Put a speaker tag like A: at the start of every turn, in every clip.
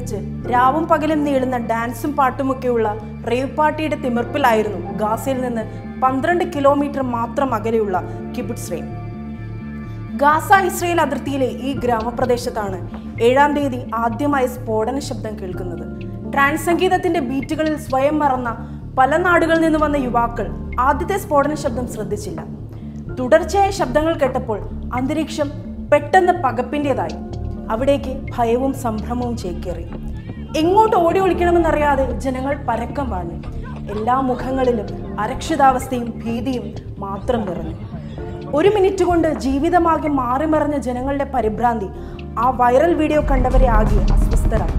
A: അനുബന്ധിച്ച് രാവും പകലും നീളുന്ന ഡാൻസും പാട്ടുമൊക്കെയുള്ള റേവ് പാർട്ടിയുടെ തിമിർപ്പിലായിരുന്നു ഗാസയിൽ നിന്ന് പന്ത്രണ്ട് കിലോമീറ്റർ മാത്രം അകലെയുള്ള കിബുട്സ് റെയിം ഗാസ ഇസ്രയേൽ അതിർത്തിയിലെ ഈ ഗ്രാമപ്രദേശത്താണ് ഏഴാം തീയതി ആദ്യമായി സ്ഫോടന ശബ്ദം കേൾക്കുന്നത് ട്രാൻസ് സംഗീതത്തിന്റെ ബീറ്റുകളിൽ സ്വയം മറന്ന പല നാടുകളിൽ നിന്ന് വന്ന യുവാക്കൾ ആദ്യത്തെ സ്ഫോടന ശബ്ദം ശ്രദ്ധിച്ചില്ല തുടർച്ചയായ ശബ്ദങ്ങൾ കേട്ടപ്പോൾ അന്തരീക്ഷം പെട്ടെന്ന് പകപ്പിൻ്റെതായി അവിടേക്ക് ഭയവും സംഭ്രമവും ചേക്കേറി എങ്ങോട്ട് ഓടി ഒളിക്കണമെന്നറിയാതെ ജനങ്ങൾ പരക്കം വാങ്ങി എല്ലാ മുഖങ്ങളിലും അരക്ഷിതാവസ്ഥയും ഭീതിയും മാത്രം നിറഞ്ഞു ഒരു മിനിറ്റ് കൊണ്ട് ജീവിതമാകെ മാറിമറിഞ്ഞ ജനങ്ങളുടെ പരിഭ്രാന്തി ആ വൈറൽ വീഡിയോ കണ്ടവരെ ആകെ അസ്വസ്ഥരാക്കി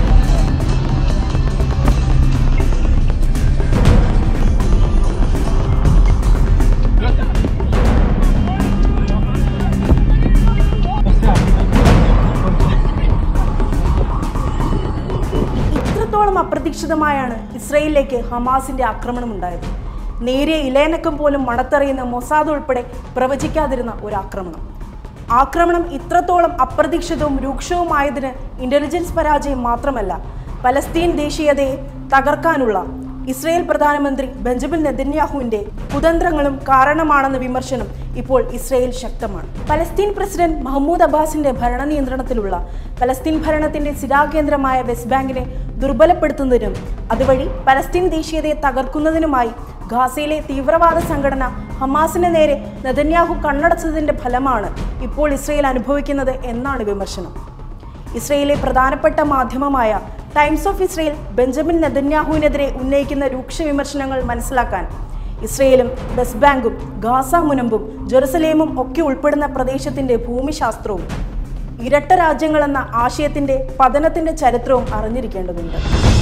A: ഇത്രത്തോളം അപ്രതീക്ഷിതമായാണ് ഇസ്രയേലിലേക്ക് ഹമാസിന്റെ ആക്രമണം ഉണ്ടായത് നേരിയ ഇലയനക്കം പോലും മണത്തറിയുന്ന മൊസാദ് ഉൾപ്പെടെ പ്രവചിക്കാതിരുന്ന ഒരു ആക്രമണം ആക്രമണം ഇത്രത്തോളം അപ്രതീക്ഷിതവും രൂക്ഷവുമായതിന് ഇന്റലിജൻസ് പരാജയം മാത്രമല്ല പലസ്തീൻ ദേശീയതയെ തകർക്കാനുള്ള ഇസ്രയേൽ പ്രധാനമന്ത്രി ബെഞ്ചമിൻ നെതന്യാഹുവിന്റെ കുതന്ത്രങ്ങളും കാരണമാണെന്ന വിമർശനം ഇപ്പോൾ ഇസ്രയേൽ ശക്തമാണ് പലസ്തീൻ പ്രസിഡന്റ് മഹമ്മൂദ് അബ്ബാസിന്റെ ഭരണ നിയന്ത്രണത്തിലുള്ള പലസ്തീൻ ഭരണത്തിന്റെ സ്ഥിരാകേന്ദ്രമായ വെസ്റ്റ് ബാങ്കിനെ ദുർബലപ്പെടുത്തുന്നതിനും അതുവഴി പലസ്തീൻ ദേശീയതയെ തകർക്കുന്നതിനുമായി ഗാസയിലെ തീവ്രവാദ സംഘടന ഹമാസിന് നേരെ നെതന്യാഹു കണ്ണടച്ചതിന്റെ ഫലമാണ് ഇപ്പോൾ ഇസ്രയേൽ അനുഭവിക്കുന്നത് എന്നാണ് വിമർശനം ഇസ്രയേലിലെ പ്രധാനപ്പെട്ട മാധ്യമമായ ടൈംസ് ഓഫ് ഇസ്രയേൽ ബെഞ്ചമിൻ നെതന്യാഹുവിനെതിരെ ഉന്നയിക്കുന്ന രൂക്ഷ വിമർശനങ്ങൾ മനസ്സിലാക്കാൻ ഇസ്രയേലും വെസ്റ്റ് ബാങ്കും ഗാസ മുനമ്പും ജെറുസലേമും ഒക്കെ ഉൾപ്പെടുന്ന പ്രദേശത്തിന്റെ ഭൂമിശാസ്ത്രവും ഇരട്ട രാജ്യങ്ങളെന്ന ആശയത്തിന്റെ പതനത്തിന്റെ ചരിത്രവും അറിഞ്ഞിരിക്കേണ്ടതുണ്ട്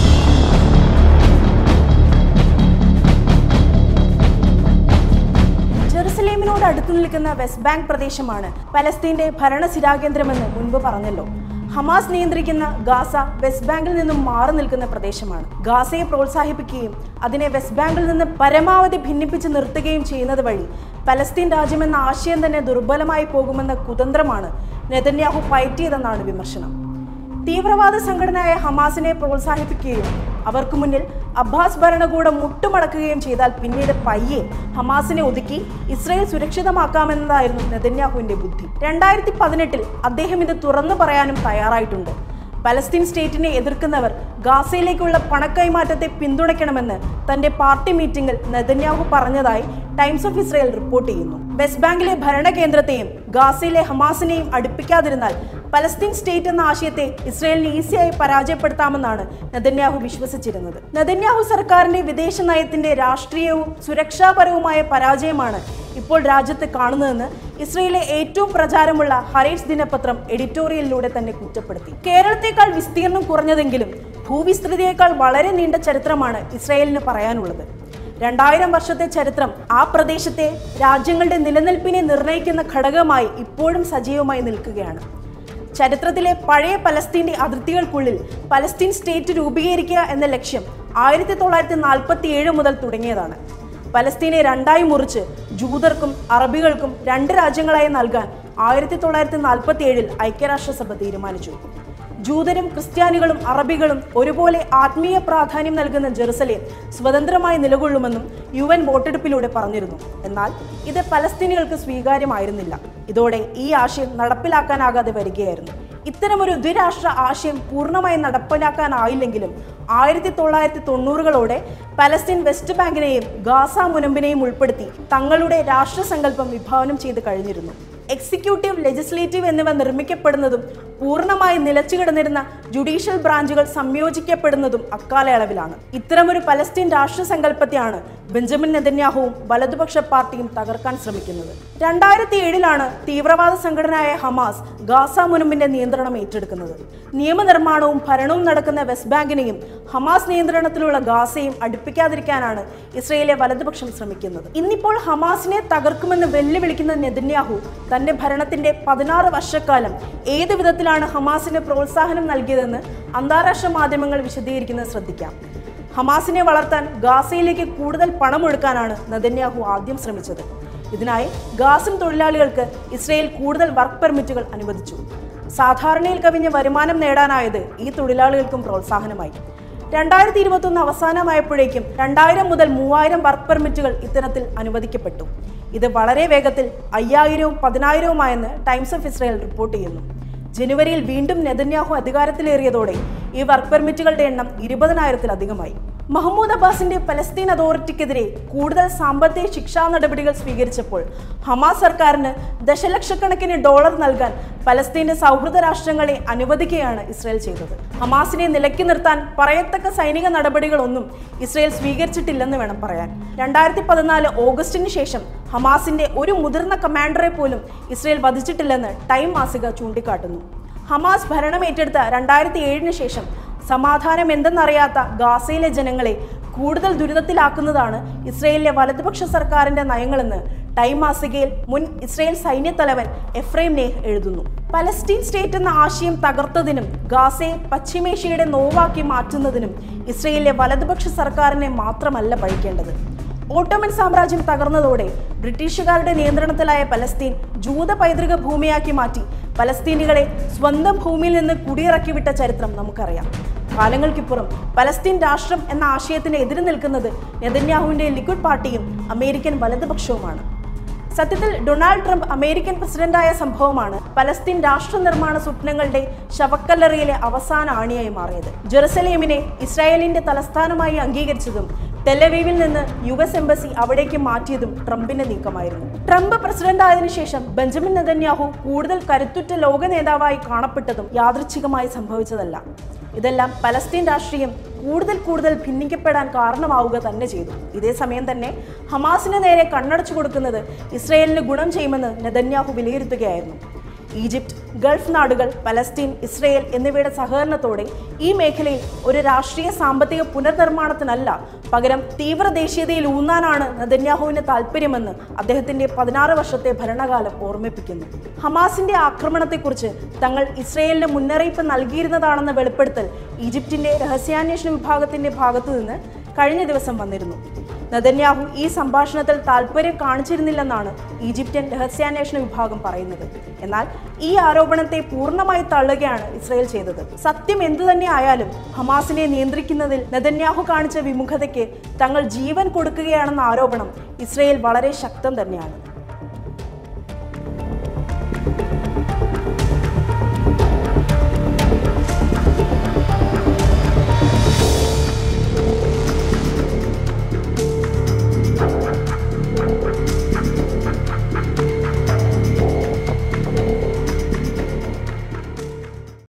A: ജെറുസലേമിനോട് അടുത്തു നിൽക്കുന്ന വെസ്റ്റ് ബാങ്ക് പ്രദേശമാണ് പലസ്തീന്റെ ഭരണസിരാകേന്ദ്രമെന്ന് മുൻപ് പറഞ്ഞല്ലോ ഹമാസ് നിയന്ത്രിക്കുന്ന ഗാസ വെസ്റ്റ് ബാങ്കിൽ നിന്നും മാറി നിൽക്കുന്ന പ്രദേശമാണ് ഗാസയെ പ്രോത്സാഹിപ്പിക്കുകയും അതിനെ വെസ്റ്റ് ബാങ്കിൽ നിന്ന് പരമാവധി ഭിന്നിപ്പിച്ച് നിർത്തുകയും ചെയ്യുന്നത് വഴി പലസ്തീൻ രാജ്യമെന്ന ആശയം തന്നെ ദുർബലമായി പോകുമെന്ന കുതന്ത്രമാണ് നെതന്യാഹു പയറ്റിയതെന്നാണ് വിമർശനം തീവ്രവാദ സംഘടനയായ ഹമാസിനെ പ്രോത്സാഹിപ്പിക്കുകയും അവർക്ക് മുന്നിൽ അബ്ബാസ് ഭരണകൂടം മുട്ടുമടക്കുകയും ചെയ്താൽ പിന്നീട് പയ്യെ ഹമാസിനെ ഒതുക്കി ഇസ്രയേൽ സുരക്ഷിതമാക്കാമെന്നതായിരുന്നു നെതന്യാഹുവിന്റെ ബുദ്ധി രണ്ടായിരത്തി പതിനെട്ടിൽ അദ്ദേഹം ഇത് തുറന്നു പറയാനും തയ്യാറായിട്ടുണ്ട് പലസ്തീൻ സ്റ്റേറ്റിനെ എതിർക്കുന്നവർ ഗാസയിലേക്കുള്ള പണക്കൈമാറ്റത്തെ പിന്തുണയ്ക്കണമെന്ന് തന്റെ പാർട്ടി മീറ്റിംഗിൽ നെതന്യാഹു പറഞ്ഞതായി ടൈംസ് ഓഫ് ഇസ്രയേൽ റിപ്പോർട്ട് ചെയ്യുന്നു വെസ്റ്റ് ബാങ്കിലെ ഭരണകേന്ദ്രത്തെയും ഗാസയിലെ ഹമാസിനെയും അടുപ്പിക്കാതിരുന്നാൽ പലസ്തീൻ സ്റ്റേറ്റ് എന്ന ആശയത്തെ ഇസ്രയേലിന് ഈസിയായി പരാജയപ്പെടുത്താമെന്നാണ് നെതന്യാഹു വിശ്വസിച്ചിരുന്നത് നെതന്യാഹു സർക്കാരിന്റെ വിദേശ നയത്തിന്റെ രാഷ്ട്രീയവും സുരക്ഷാപരവുമായ പരാജയമാണ് ഇപ്പോൾ രാജ്യത്ത് കാണുന്നതെന്ന് ഇസ്രയേലിലെ ഏറ്റവും പ്രചാരമുള്ള ഹരേറ്റ്സ് ദിനപത്രം എഡിറ്റോറിയലിലൂടെ തന്നെ കുറ്റപ്പെടുത്തി കേരളത്തെക്കാൾ വിസ്തീർണം കുറഞ്ഞതെങ്കിലും ഭൂവിസ്തൃതിയേക്കാൾ വളരെ നീണ്ട ചരിത്രമാണ് ഇസ്രയേലിന് പറയാനുള്ളത് രണ്ടായിരം വർഷത്തെ ചരിത്രം ആ പ്രദേശത്തെ രാജ്യങ്ങളുടെ നിലനിൽപ്പിനെ നിർണ്ണയിക്കുന്ന ഘടകമായി ഇപ്പോഴും സജീവമായി നിൽക്കുകയാണ് ചരിത്രത്തിലെ പഴയ പലസ്തീന്റെ അതിർത്തികൾക്കുള്ളിൽ പലസ്തീൻ സ്റ്റേറ്റ് രൂപീകരിക്കുക എന്ന ലക്ഷ്യം ആയിരത്തി തൊള്ളായിരത്തി നാൽപ്പത്തി ഏഴ് മുതൽ തുടങ്ങിയതാണ് പലസ്തീനെ രണ്ടായി മുറിച്ച് ജൂതർക്കും അറബികൾക്കും രണ്ട് രാജ്യങ്ങളായി നൽകാൻ ആയിരത്തി തൊള്ളായിരത്തി നാൽപ്പത്തി ഏഴിൽ ഐക്യരാഷ്ട്രസഭ തീരുമാനിച്ചു ജൂതരും ക്രിസ്ത്യാനികളും അറബികളും ഒരുപോലെ ആത്മീയ പ്രാധാന്യം നൽകുന്ന ജെറുസലേം സ്വതന്ത്രമായി നിലകൊള്ളുമെന്നും യു എൻ വോട്ടെടുപ്പിലൂടെ പറഞ്ഞിരുന്നു എന്നാൽ ഇത് പലസ്തീനികൾക്ക് സ്വീകാര്യമായിരുന്നില്ല ഇതോടെ ഈ ആശയം നടപ്പിലാക്കാനാകാതെ വരികയായിരുന്നു ഇത്തരമൊരു ദ്വിരാഷ്ട്ര ആശയം പൂർണ്ണമായി നടപ്പിലാക്കാനായില്ലെങ്കിലും ആയിരത്തി തൊള്ളായിരത്തി തൊണ്ണൂറുകളോടെ പലസ്തീൻ വെസ്റ്റ് ബാങ്കിനെയും ഗാസ മുനമ്പിനെയും ഉൾപ്പെടുത്തി തങ്ങളുടെ രാഷ്ട്രസങ്കല്പം വിഭാവനം ചെയ്ത് കഴിഞ്ഞിരുന്നു എക്സിക്യൂട്ടീവ് ലെജിസ്ലേറ്റീവ് എന്നിവ നിർമ്മിക്കപ്പെടുന്നതും പൂർണ്ണമായി നിലച്ചു കിടന്നിരുന്ന ജുഡീഷ്യൽ ബ്രാഞ്ചുകൾ സംയോജിക്കപ്പെടുന്നതും അക്കാലയളവിലാണ് ഇത്തരമൊരു പലസ്തീൻ രാഷ്ട്രസങ്കല്പത്തെയാണ് ബെഞ്ചമിൻ നെതന്യാഹുവും വലതുപക്ഷ പാർട്ടിയും തകർക്കാൻ ശ്രമിക്കുന്നത് രണ്ടായിരത്തി ഏഴിലാണ് തീവ്രവാദ സംഘടനയായ ഹമാസ് ഗാസ മുനമ്പിന്റെ നിയന്ത്രണം ഏറ്റെടുക്കുന്നത് നിയമനിർമ്മാണവും ഭരണവും നടക്കുന്ന വെസ്റ്റ് ബാങ്കിനെയും ഹമാസ് നിയന്ത്രണത്തിലുള്ള ഗാസയും അടുപ്പിക്കാതിരിക്കാനാണ് ഇസ്രയേലിലെ വലതുപക്ഷം ശ്രമിക്കുന്നത് ഇന്നിപ്പോൾ ഹമാസിനെ തകർക്കുമെന്ന് വെല്ലുവിളിക്കുന്ന നെതന്യാഹു തന്റെ ഭരണത്തിന്റെ പതിനാറ് വർഷക്കാലം ഏത് വിധത്തിലാണ് ഹമാസിന് പ്രോത്സാഹനം നൽകിയതെന്ന് അന്താരാഷ്ട്ര മാധ്യമങ്ങൾ വിശദീകരിക്കുന്നത് ശ്രദ്ധിക്കാം ഹമാസിനെ വളർത്താൻ ഗാസയിലേക്ക് കൂടുതൽ പണമൊഴുക്കാനാണ് നെതന്യാഹു ആദ്യം ശ്രമിച്ചത് ഇതിനായി ഗാസൻ തൊഴിലാളികൾക്ക് ഇസ്രയേൽ കൂടുതൽ വർക്ക് പെർമിറ്റുകൾ അനുവദിച്ചു സാധാരണയിൽ കവിഞ്ഞ വരുമാനം നേടാനായത് ഈ തൊഴിലാളികൾക്കും പ്രോത്സാഹനമായി രണ്ടായിരത്തി ഇരുപത്തൊന്ന് അവസാനമായപ്പോഴേക്കും രണ്ടായിരം മുതൽ മൂവായിരം വർക്ക് പെർമിറ്റുകൾ ഇത്തരത്തിൽ അനുവദിക്കപ്പെട്ടു ഇത് വളരെ വേഗത്തിൽ അയ്യായിരവും പതിനായിരവുമായെന്ന് ടൈംസ് ഓഫ് ഇസ്രായേൽ റിപ്പോർട്ട് ചെയ്യുന്നു ജനുവരിയിൽ വീണ്ടും നെതന്യാഹു അധികാരത്തിലേറിയതോടെ ഈ വർക്ക് പെർമിറ്റുകളുടെ എണ്ണം ഇരുപതിനായിരത്തിലധികമായി മഹമ്മൂദ് അബ്ബാസിന്റെ പലസ്തീൻ അതോറിറ്റിക്കെതിരെ കൂടുതൽ സാമ്പത്തിക ശിക്ഷാ നടപടികൾ സ്വീകരിച്ചപ്പോൾ ഹമാസ് സർക്കാരിന് ദശലക്ഷക്കണക്കിന് ഡോളർ നൽകാൻ പലസ്തീന്റെ സൗഹൃദ രാഷ്ട്രങ്ങളെ അനുവദിക്കുകയാണ് ഇസ്രായേൽ ചെയ്തത് ഹമാസിനെ നിലയ്ക്ക് നിർത്താൻ പറയത്തക്ക സൈനിക നടപടികളൊന്നും ഇസ്രായേൽ സ്വീകരിച്ചിട്ടില്ലെന്ന് വേണം പറയാൻ രണ്ടായിരത്തി പതിനാല് ഓഗസ്റ്റിന് ശേഷം ഹമാസിന്റെ ഒരു മുതിർന്ന കമാൻഡറെ പോലും ഇസ്രായേൽ വധിച്ചിട്ടില്ലെന്ന് ടൈം മാസിക ചൂണ്ടിക്കാട്ടുന്നു ഹമാസ് ഭരണം ഏറ്റെടുത്ത രണ്ടായിരത്തി ഏഴിന് ശേഷം സമാധാനം എന്തെന്നറിയാത്ത ഗാസയിലെ ജനങ്ങളെ കൂടുതൽ ദുരിതത്തിലാക്കുന്നതാണ് ഇസ്രയേലിലെ വലതുപക്ഷ സർക്കാരിന്റെ നയങ്ങളെന്ന് ടൈം മാസികയിൽ മുൻ ഇസ്രയേൽ സൈന്യത്തലവൻ എഫ്രൈം നേഹ് എഴുതുന്നു പലസ്തീൻ സ്റ്റേറ്റ് എന്ന ആശയം തകർത്തതിനും ഗാസയെ പശ്ചിമേഷ്യയുടെ നോവാക്കി മാറ്റുന്നതിനും ഇസ്രയേലിലെ വലതുപക്ഷ സർക്കാരിനെ മാത്രമല്ല പഴിക്കേണ്ടത് ഓട്ടോമൻ സാമ്രാജ്യം തകർന്നതോടെ ബ്രിട്ടീഷുകാരുടെ നിയന്ത്രണത്തിലായ പലസ്തീൻ ജൂത പൈതൃക ഭൂമിയാക്കി മാറ്റി പലസ്തീനികളെ സ്വന്തം ഭൂമിയിൽ നിന്ന് കുടിയിറക്കി വിട്ട ചരിത്രം നമുക്കറിയാം കാലങ്ങൾക്കിപ്പുറം പലസ്തീൻ രാഷ്ട്രം എന്ന ആശയത്തിന് എതിര് നിൽക്കുന്നത് നെതന്യാഹുവിന്റെ ലിക്വിഡ് പാർട്ടിയും അമേരിക്കൻ വലതുപക്ഷവുമാണ് സത്യത്തിൽ ഡൊണാൾഡ് ട്രംപ് അമേരിക്കൻ പ്രസിഡന്റായ സംഭവമാണ് പലസ്തീൻ രാഷ്ട്ര നിർമ്മാണ സ്വപ്നങ്ങളുടെ ശവക്കല്ലറിയിലെ അവസാന ആണിയായി മാറിയത് ജെറുസലേമിനെ ഇസ്രായേലിന്റെ തലസ്ഥാനമായി അംഗീകരിച്ചതും ടെലവീവിൽ നിന്ന് യു എസ് എംബസി അവിടേക്ക് മാറ്റിയതും ട്രംപിന്റെ നീക്കമായിരുന്നു ട്രംപ് പ്രസിഡന്റ് ആയതിനു ശേഷം ബെഞ്ചമിൻ നെതന്യാഹു കൂടുതൽ കരുത്തുറ്റ ലോക നേതാവായി കാണപ്പെട്ടതും യാദൃച്ഛികമായി സംഭവിച്ചതല്ല ഇതെല്ലാം പലസ്തീൻ രാഷ്ട്രീയം കൂടുതൽ കൂടുതൽ ഭിന്നിക്കപ്പെടാൻ കാരണമാവുക തന്നെ ചെയ്തു ഇതേ സമയം തന്നെ ഹമാസിന് നേരെ കണ്ണടച്ചു കൊടുക്കുന്നത് ഇസ്രയേലിന് ഗുണം ചെയ്യുമെന്ന് നെതന്യാഹു വിലയിരുത്തുകയായിരുന്നു ഈജിപ്ത് ഗൾഫ് നാടുകൾ പലസ്തീൻ ഇസ്രയേൽ എന്നിവയുടെ സഹകരണത്തോടെ ഈ മേഖലയിൽ ഒരു രാഷ്ട്രീയ സാമ്പത്തിക പുനർനിർമ്മാണത്തിനല്ല പകരം തീവ്ര ദേശീയതയിൽ ഊന്നാനാണ് നെതന്യാഹുവിന് താല്പര്യമെന്ന് അദ്ദേഹത്തിന്റെ പതിനാറ് വർഷത്തെ ഭരണകാലം ഓർമ്മിപ്പിക്കുന്നു ഹമാസിന്റെ ആക്രമണത്തെക്കുറിച്ച് തങ്ങൾ ഇസ്രയേലിന് മുന്നറിയിപ്പ് നൽകിയിരുന്നതാണെന്ന വെളിപ്പെടുത്തൽ ഈജിപ്തിന്റെ രഹസ്യാന്വേഷണ വിഭാഗത്തിന്റെ ഭാഗത്തു നിന്ന് കഴിഞ്ഞ ദിവസം വന്നിരുന്നു നെതന്യാഹു ഈ സംഭാഷണത്തിൽ താല്പര്യം കാണിച്ചിരുന്നില്ലെന്നാണ് ഈജിപ്ഷ്യൻ രഹസ്യാന്വേഷണ വിഭാഗം പറയുന്നത് എന്നാൽ ഈ ആരോപണത്തെ പൂർണ്ണമായി തള്ളുകയാണ് ഇസ്രയേൽ ചെയ്തത് സത്യം എന്തു തന്നെ ആയാലും ഹമാസിനെ നിയന്ത്രിക്കുന്നതിൽ നെതന്യാഹു കാണിച്ച വിമുഖതയ്ക്ക് തങ്ങൾ ജീവൻ കൊടുക്കുകയാണെന്ന ആരോപണം ഇസ്രയേൽ വളരെ ശക്തം തന്നെയാണ്